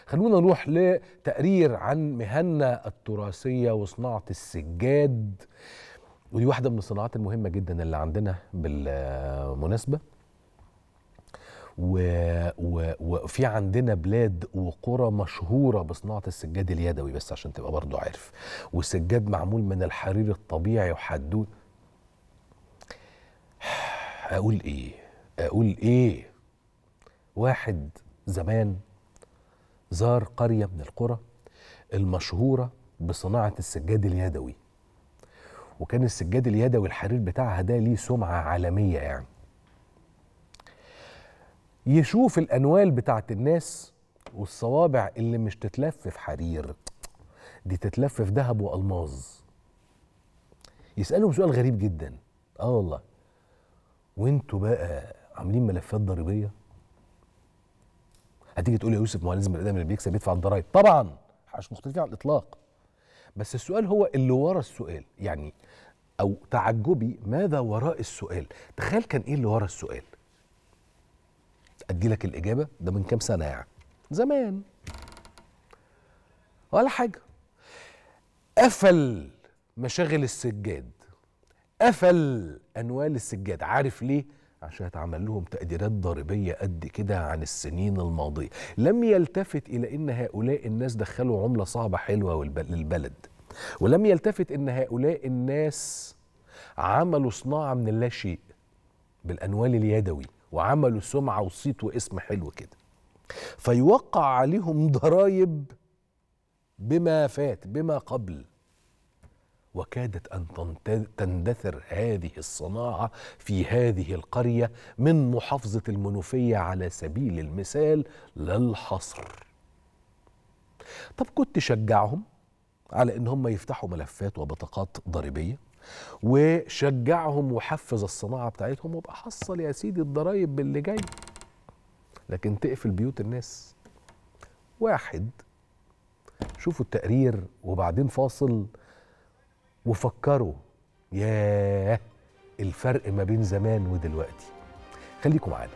خلونا نروح لتقرير عن مهنة التراثية وصناعة السجاد ودي واحدة من الصناعات المهمة جدا اللي عندنا بالمناسبة و- و- وفي عندنا بلاد وقرى مشهورة بصناعة السجاد اليدوي بس عشان تبقى برضو عارف والسجاد معمول من الحرير الطبيعي وحدود أقول إيه أقول إيه واحد زمان زار قرية من القرى المشهورة بصناعة السجاد اليدوي وكان السجاد اليدوي الحرير بتاعها ده ليه سمعة عالمية يعني يشوف الأنوال بتاعت الناس والصوابع اللي مش تتلف في حرير دي تتلف في ذهب وألماظ يسألهم سؤال غريب جدا اه والله وانتوا بقى عاملين ملفات ضريبيه هتيجي تقول يا يوسف ما هو لازم الادم اللي بيكسب يدفع الضرايب طبعا مش مختلفين على الاطلاق بس السؤال هو اللي ورا السؤال يعني او تعجبي ماذا وراء السؤال تخيل كان ايه اللي ورا السؤال ادي لك الاجابه ده من كام سنه يعني زمان ولا حاجه قفل مشاغل السجاد قفل انوال السجاد عارف ليه عشان هتعمل لهم تقديرات ضريبيه قد كده عن السنين الماضيه لم يلتفت الى ان هؤلاء الناس دخلوا عمله صعبه حلوه والب- للبلد ولم يلتفت ان هؤلاء الناس عملوا صناعه من اللا شيء بالانوال اليدوي وعملوا سمعه وصيت واسم حلو كده فيوقع عليهم ضرائب بما فات بما قبل وكادت ان تنت- تندثر هذه الصناعه في هذه القريه من محافظه المنوفيه على سبيل المثال للحصر. طب كنت تشجعهم على ان هم يفتحوا ملفات وبطاقات ضريبيه وشجعهم وحفز الصناعه بتاعتهم وابقى حصل يا سيدي الضرايب باللي جاي. لكن تقفل بيوت الناس. واحد شوفوا التقرير وبعدين فاصل وفكروا ياه الفرق ما بين زمان ودلوقتي خليكم معانا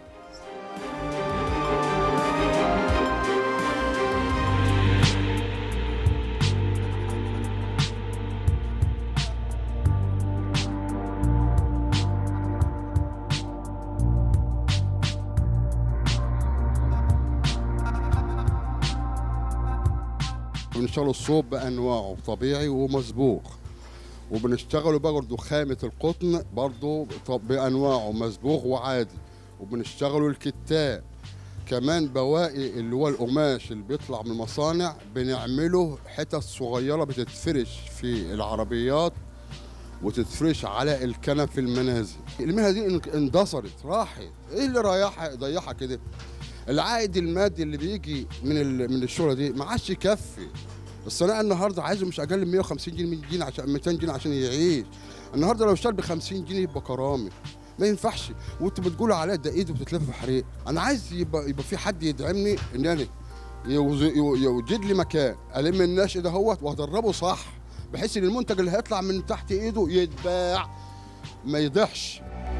بنشتغل الصوب بانواعه طبيعي ومسبوغ وبنشتغلوا برضه خامة القطن برضه طب- بأنواعه مسبوغ وعادي وبنشتغلوا الكتان كمان بواقي اللي هو القماش اللي بيطلع من المصانع بنعمله حتت صغيرة بتتفرش في العربيات وتتفرش على الكنب في المنازل المهنة دي ان- اندثرت راحت ايه اللي رايحها ضيعها كده العائد المادي اللي بيجي من ال- من الشغله دي ما عادش يكفي الصناعه النهارده عايزه مش اقل من 150 جنيه 100 جنيه عشان 200 جنيه عشان يعيش النهارده لو اشتغل ب 50 جنيه يبقى كرامه ما ينفعش وانتوا بتقولوا عليا ده ايده بتتلف في حريق انا عايز يبقى يبقى في حد يدعمني ان انا يوز- يو- يوجد لي مكان الم الناشئ ده هوت وهدربه صح بحيث ان المنتج اللي هيطلع من تحت ايده يتباع ما يضيعش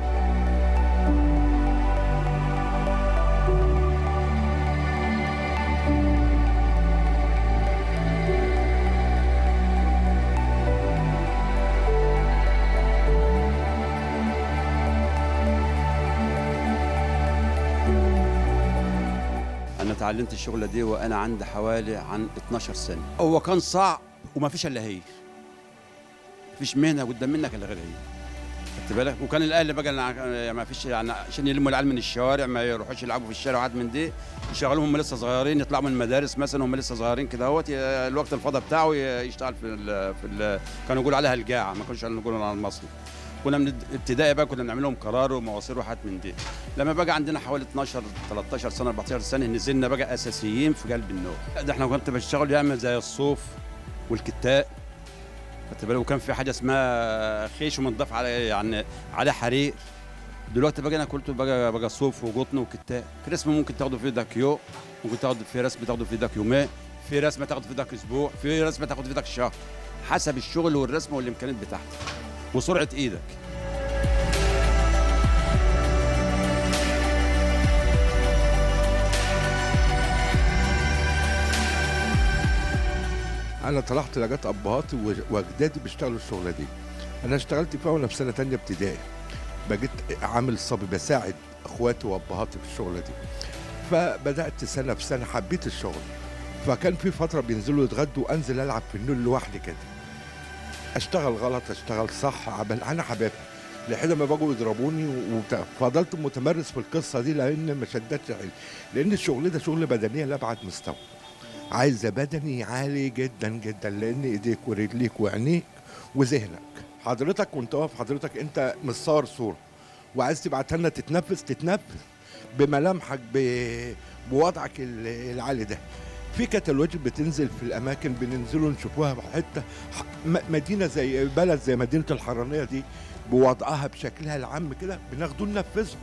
انا اتعلمت الشغله دي وانا عندي حوالي عن 12 سنه هو كان صعب وما فيش الا هي مفيش مهنه قدام منك الا غير هي خدت بالك وكان الاهل بقى اللي ما فيش يعني عشان يلموا العيال من الشوارع ما يروحوش يلعبوا في الشارع وحد من دي يشغلوهم هم لسه صغيرين يطلعوا من المدارس مثلا هم لسه صغيرين كده اهوت ي- الوقت الفضا بتاعه ي- يشتغل في ال في ال كانوا يقولوا عليها الجاعه ما كانوش يقولوا على المصري كنا من ابتدائي بقى كنا بنعمل لهم قرار ومواصير وحاجات من دي لما بقى عندنا حوالي 12 13 سنه 14 سنه نزلنا بقى اساسيين في قلب النور ده احنا كنت بشتغل يعمل زي الصوف والكتاء خدت بالك وكان في حاجه اسمها خيش ومنضاف على يعني عليه حرير دلوقتي بقى انا كنت بقى بقى صوف وقطن وكتاء في رسم ممكن تاخده في ايدك يوم ممكن تاخد في رسم تاخده في ايدك يومين في رسمه تاخد في ايدك اسبوع في رسمه تاخد في ايدك شهر حسب الشغل والرسمه والامكانيات بتاعتك وسرعه ايدك انا طلعت لقيت ابهاتي وج- واجدادي بيشتغلوا الشغله دي انا اشتغلت فيها وانا في سنه تانية ابتدائي بقيت عامل صبي بساعد اخواتي وابهاتي في الشغله دي فبدات سنه في سنه حبيت الشغل فكان في فتره بينزلوا يتغدوا انزل العب في النول لوحدي كده اشتغل غلط اشتغل صح عمل انا حبيبي لحد ما بقوا يضربوني وبتاع فضلت متمرس في القصه دي لان ما شدتش حيلي لان الشغل ده شغل بدنيه لابعد مستوى عايزه بدني عالي جدا جدا لان ايديك ورجليك وعينيك وذهنك حضرتك وانت واقف حضرتك انت مصور صوره وعايز تبعتها لنا تتنفس تتنفس بملامحك ب- بوضعك ال- العالي ده في كتالوج بتنزل في الاماكن بننزلوا نشوفوها في حته ح- م- مدينه زي بلد زي مدينه الحرانيه دي بوضعها بشكلها العام كده بناخده ننفذه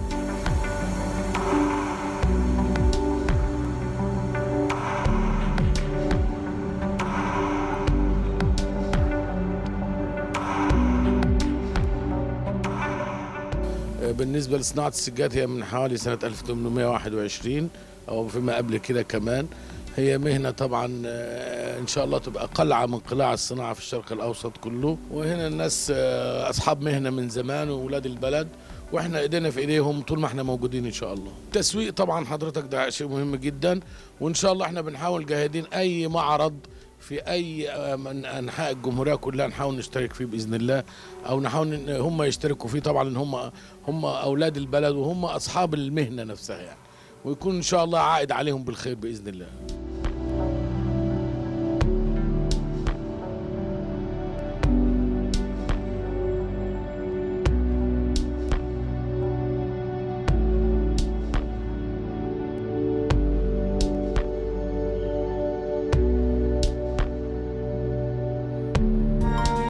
بالنسبة لصناعة السجاد هي من حوالي سنة 1821 أو فيما قبل كده كمان هي مهنة طبعا آه، إن شاء الله تبقى قلعة من قلاع الصناعة في الشرق الأوسط كله وهنا الناس آه، أصحاب مهنة من زمان وولاد البلد واحنا ايدينا في ايديهم طول ما احنا موجودين ان شاء الله التسويق طبعا حضرتك ده شيء مهم جدا وان شاء الله احنا بنحاول جاهدين اي معرض في اي آه، من انحاء الجمهوريه كلها نحاول نشترك فيه باذن الله او نحاول ان هم يشتركوا فيه طبعا ان هم هم اولاد البلد وهم اصحاب المهنه نفسها يعني ويكون ان شاء الله عائد عليهم بالخير باذن الله